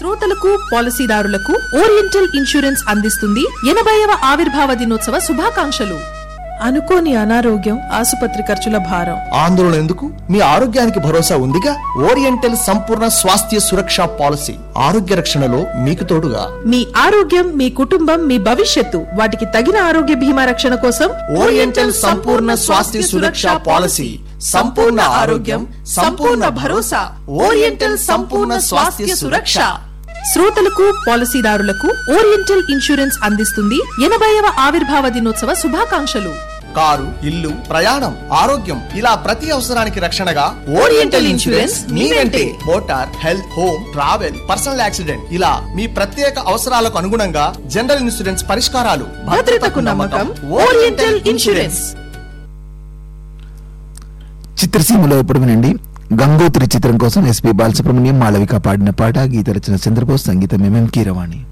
శ్రోతలకు పాలసీదారులకు oriental insurance అందిస్తుంది ఎనభైవ ఆవిర్భావ దినోత్సవ శుభాకాంక్షలు అనుకోని అనారోగ్యం ఆసుపత్రి ఖర్చుల భారం ఆందోళన ఎందుకు మీ ఆరోగ్యానికి భరోసా ఉందిగా ఓరియంటల్ సంపూర్ణ స్వాస్థ్య సురక్ష పాలసీ ఆరోగ్య రక్షణలో మీకు తోడుగా మీ ఆరోగ్యం మీ కుటుంబం మీ భవిష్యత్తు వాటికి తగిన ఆరోగ్య బీమా రక్షణ కోసం ఓరియంటల్ సంపూర్ణ స్వాస్థ్య సురక్ష పాలసీ సంపూర్ణ ఆరోగ్యం సంపూర్ణ భరోసా ఓరియంటల్ సంపూర్ణ స్వాస్థ్య సురక్ష శ్రోతలకు పాలసీదారులకు ఓరియంటల్ ఇన్సూరెన్స్ అందిస్తుంది ఎనభైవ ఆవిర్భావ దినోత్సవ శుభాకాంక్షలు కారు ఇల్లు ప్రయాణం ఆరోగ్యం ఇలా ప్రతి అవసరానికి రక్షణగా ఓరియంటల్ ఇన్సూరెన్స్ మీ వెంటే motor health home travel personal accident ఇలా మీ ప్రత్యేక అవసరాలకు అనుగుణంగా జనరల్ ఇన్సూరెన్స్ పరిష్కారాలు భద్రతకు నమ్మకం ఓరియంటల్ ఇన్సూరెన్స్ చిత్రసీమలో ఇప్పుడు వినండి గంగోత్రి చిత్రం కోసం ఎస్పి బాలసుబ్రహ్మణ్యం మాళవిక పాడిన పాట గీత రచన చంద్రబోస్ సంగీతం ఎంఎం కీరవాణి